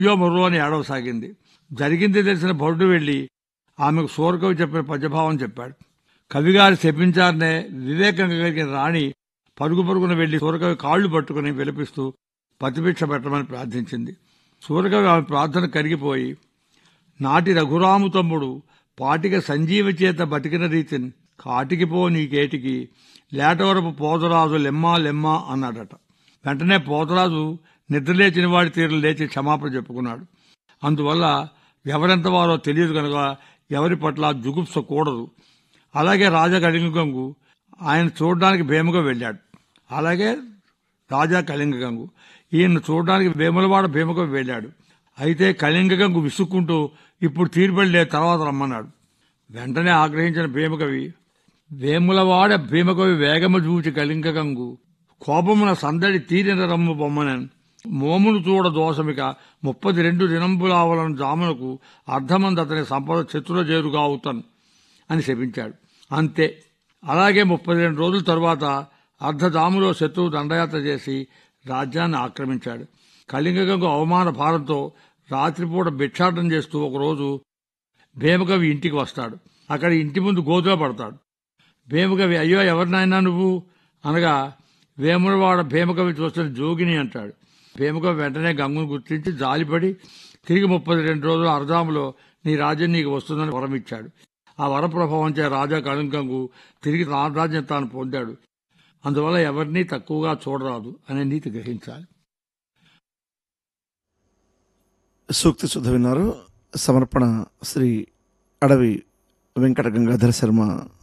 అయ్యో ముర్రో అని ఏడవసాగింది జరిగింది తెలిసిన భటుడు వెళ్లి ఆమెకు సూరకవి చెప్పిన పద్యభావం చెప్పాడు కవిగారు శపించారనే వివేకం కలిగిన రాణి పరుగు పరుగున వెళ్లి సూరకవి కాళ్లు పట్టుకుని విలపిస్తూ పతిభిక్ష పెట్టమని ప్రార్థించింది సూరకవి ఆమె ప్రార్థన కరిగిపోయి నాటి రఘురాము తమ్ముడు పాటిక సంజీవ చేత బతికిన రీతిని కాటికి పో నీకేటికి లేటవరపు పోతరాజు లెమ్మా లెమ్మా అన్నాడట వెంటనే పోతరాజు నిద్రలేచిన వాడి తీరు లేచి క్షమాపణ చెప్పుకున్నాడు అందువల్ల ఎవరెంత వారో తెలియదు కనుక ఎవరి పట్ల జుగుప్స కూడదు అలాగే రాజా కళింగంగు ఆయన చూడడానికి భీమగా వెళ్ళాడు అలాగే రాజా కళింగగంగు ఈయన చూడడానికి వేములవాడ భీమగా వెళ్ళాడు అయితే కళింగగంగు విసుక్కుంటూ ఇప్పుడు తీరుబడిలే తర్వాత రమ్మన్నాడు వెంటనే ఆగ్రహించిన భీమకవి వేములవాడ భీమకవి వేగము చూచి కళింగగంగు కోపమున సందడి తీరిన రమ్ము బొమ్మనన్ మోమును చూడ దోషమిక ముప్పది రెండు దినంబులావలను జామునకు అర్ధమంది అతని సంపద శత్రుల చేరుగా అవుతాను అని శపించాడు అంతే అలాగే ముప్పై రెండు రోజుల తరువాత అర్ధజాములో శత్రువు దండయాత్ర చేసి రాజ్యాన్ని ఆక్రమించాడు కళింగకు అవమాన భారంతో రాత్రిపూట భిక్షాటం చేస్తూ ఒకరోజు భీమకవి ఇంటికి వస్తాడు అక్కడ ఇంటి ముందు గోతులో పడతాడు భీమకవి అయ్యో ఎవరినైనా నువ్వు అనగా వేములవాడ భీమకవి చూస్తున్న జోగిని అంటాడు భీమకవి వెంటనే గంగును గుర్తించి జాలిపడి తిరిగి ముప్పై రెండు రోజుల అర్ధాములో నీ రాజ్యం నీకు వస్తుందని వరం ఇచ్చాడు ఆ వరప్రభావంచే రాజా కళింగంగు తిరిగి తన రాజ్యం తాను పొందాడు అందువల్ల ఎవరినీ తక్కువగా చూడరాదు అనే నీతి గ్రహించాలి సూక్తి సుధ విన్నారు సమర్పణ శ్రీ అడవి వెంకట గంగాధర శర్మ